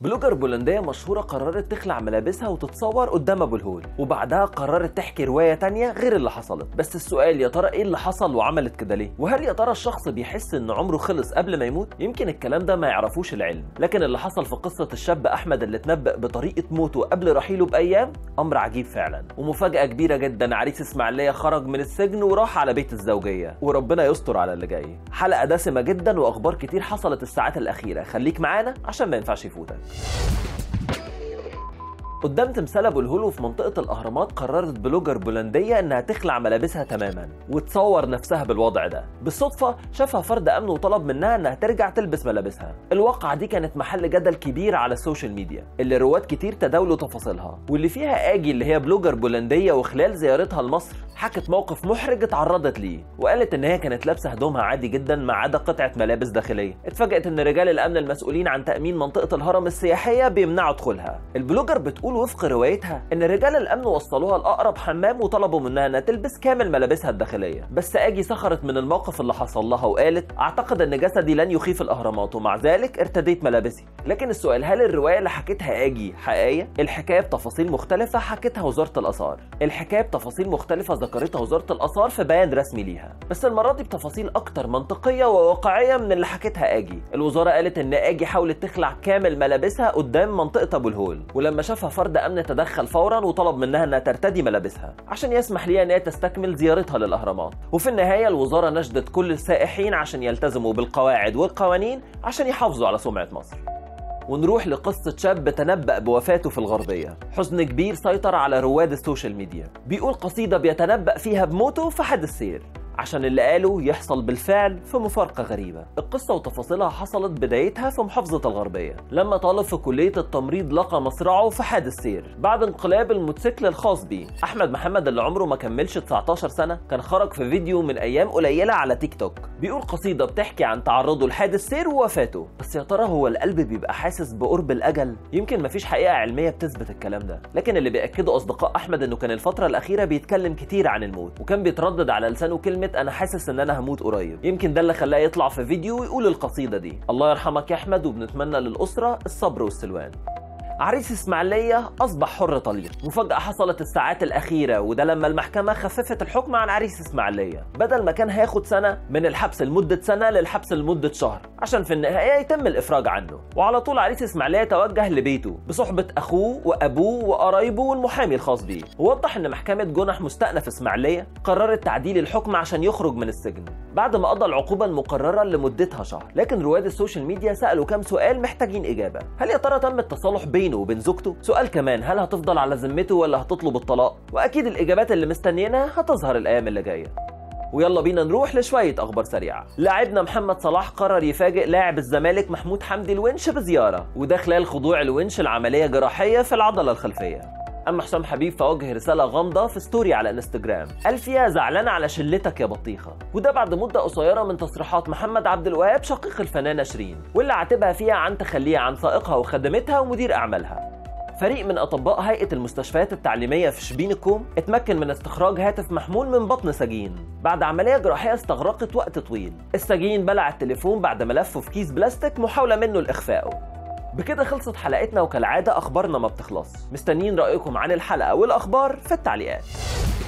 بلوجر بولندية مشهورة قررت تخلع ملابسها وتتصور قدام ابو الهول وبعدها قررت تحكي رواية تانية غير اللي حصلت بس السؤال يا ترى ايه اللي حصل وعملت كده ليه وهل يا ترى الشخص بيحس ان عمره خلص قبل ما يموت يمكن الكلام ده ما يعرفوش العلم لكن اللي حصل في قصة الشاب احمد اللي اتنبأ بطريقة موته قبل رحيله بايام امر عجيب فعلا ومفاجأة كبيرة جدا عريس اسماعيلية خرج من السجن وراح على بيت الزوجية وربنا يستر على اللي جاي حلقة دسمة جدا واخبار كتير حصلت الساعات الاخيرة خليك معانا عشان ما ينفعش يفوتك قدام تمثال ابو الهول وفي منطقه الاهرامات قررت بلوجر بولنديه انها تخلع ملابسها تماما وتصور نفسها بالوضع ده بالصدفه شافها فرد امن وطلب منها انها ترجع تلبس ملابسها الواقعه دي كانت محل جدل كبير على السوشيال ميديا اللي رواد كتير تداولوا تفاصيلها واللي فيها اجي اللي هي بلوجر بولنديه وخلال زيارتها لمصر حكت موقف محرج اتعرضت ليه وقالت ان هي كانت لابسه هدومها عادي جدا ما عدا قطعه ملابس داخليه اتفاجئت ان رجال الامن المسؤولين عن تامين منطقه الهرم السياحيه بيمنعوا دخولها البلوجر بتقول وفق روايتها ان رجال الامن وصلوها لاقرب حمام وطلبوا منها انها تلبس كامل ملابسها الداخليه بس اجي سخرت من الموقف اللي حصل لها وقالت اعتقد ان جسدي لن يخيف الاهرامات ومع ذلك ارتديت ملابسي لكن السؤال هل الروايه اللي حكيتها اجي حقيقيه الحكايه بتفاصيل مختلفه حكتها وزاره الاثار الحكايه بتفاصيل مختلفه ذكرتها وزاره الاثار في بيان رسمي ليها بس المره دي بتفاصيل اكتر منطقيه وواقعيه من اللي حكتها اجي الوزاره قالت ان اجي حاولت تخلع كامل ملابسها قدام منطقه ابو الهول ولما شافها فرد امن تدخل فورا وطلب منها انها ترتدي ملابسها عشان يسمح ليها ان هي تستكمل زيارتها للاهرامات وفي النهايه الوزاره نشدت كل السائحين عشان يلتزموا بالقواعد والقوانين عشان يحافظوا على سمعه مصر ونروح لقصة شاب تنبأ بوفاته في الغربية حزن كبير سيطر على رواد السوشيال ميديا بيقول قصيدة بيتنبأ فيها بموته في حد السير عشان اللي قاله يحصل بالفعل في مفارقة غريبة القصة وتفاصيلها حصلت بدايتها في محافظة الغربية لما طالب في كلية التمريض لقى مصرعه في حادث سير بعد انقلاب الموتوسيكل الخاص بيه أحمد محمد اللي عمره ما كملش 19 سنة كان خرج في فيديو من أيام قليلة على تيك توك بيقول قصيدة بتحكي عن تعرضه لحادث سير ووفاته بس يا ترى هو القلب بيبقى حاسس بقرب الأجل يمكن مفيش حقيقة علمية بتثبت الكلام ده لكن اللي بيأكده أصدقاء أحمد إنه كان الفترة الأخيرة بيتكلم كتير عن الموت وكان بيتردد على لسانه كلمة انا حاسس ان انا هموت قريب يمكن ده اللي خلاه يطلع في فيديو ويقول القصيده دي الله يرحمك يا احمد وبنتمنى للاسره الصبر والسلوان عريس اسماعيليه اصبح حر طليق مفاجاه حصلت الساعات الاخيره وده لما المحكمه خففت الحكم عن عريس اسماعيليه بدل ما كان هياخد سنه من الحبس لمده سنه للحبس لمده شهر عشان في النهايه يتم الافراج عنه وعلى طول عريس اسماعيليه توجه لبيته بصحبه اخوه وابوه وقرايبه والمحامي الخاص بيه ووضح ان محكمه جنح مستأنف اسماعيليه قررت تعديل الحكم عشان يخرج من السجن بعد ما قضى العقوبه المقرره لمدتها شهر لكن رواد السوشيال ميديا سالوا كام سؤال محتاجين اجابه هل يا ترى تم التصالح بينه وبين زوجته سؤال كمان هل هتفضل على ذمته ولا هتطلب الطلاق واكيد الاجابات اللي مستنيينها هتظهر الايام اللي جايه ويلا بينا نروح لشوية أخبار سريعة. لاعبنا محمد صلاح قرر يفاجئ لاعب الزمالك محمود حمدي الونش بزيارة، وده خلال خضوع الونش لعملية جراحية في العضلة الخلفية. اما حسام حبيب فوجه رساله غامضه في ستوري على انستجرام قال فيها زعلان على شلتك يا بطيخه وده بعد مده قصيره من تصريحات محمد عبد الوهاب شقيق الفنانه شيرين واللي عاتبها فيها عن تخليها عن سائقها وخدمتها ومدير اعمالها فريق من اطباء هيئه المستشفيات التعليميه في شبين الكوم اتمكن من استخراج هاتف محمول من بطن سجين بعد عمليه جراحيه استغرقت وقت طويل السجين بلع التليفون بعد ما لفه في كيس بلاستيك محاوله منه لاخفائه بكده خلصت حلقتنا وكالعادة أخبارنا ما بتخلص مستنيين رأيكم عن الحلقة والأخبار في التعليقات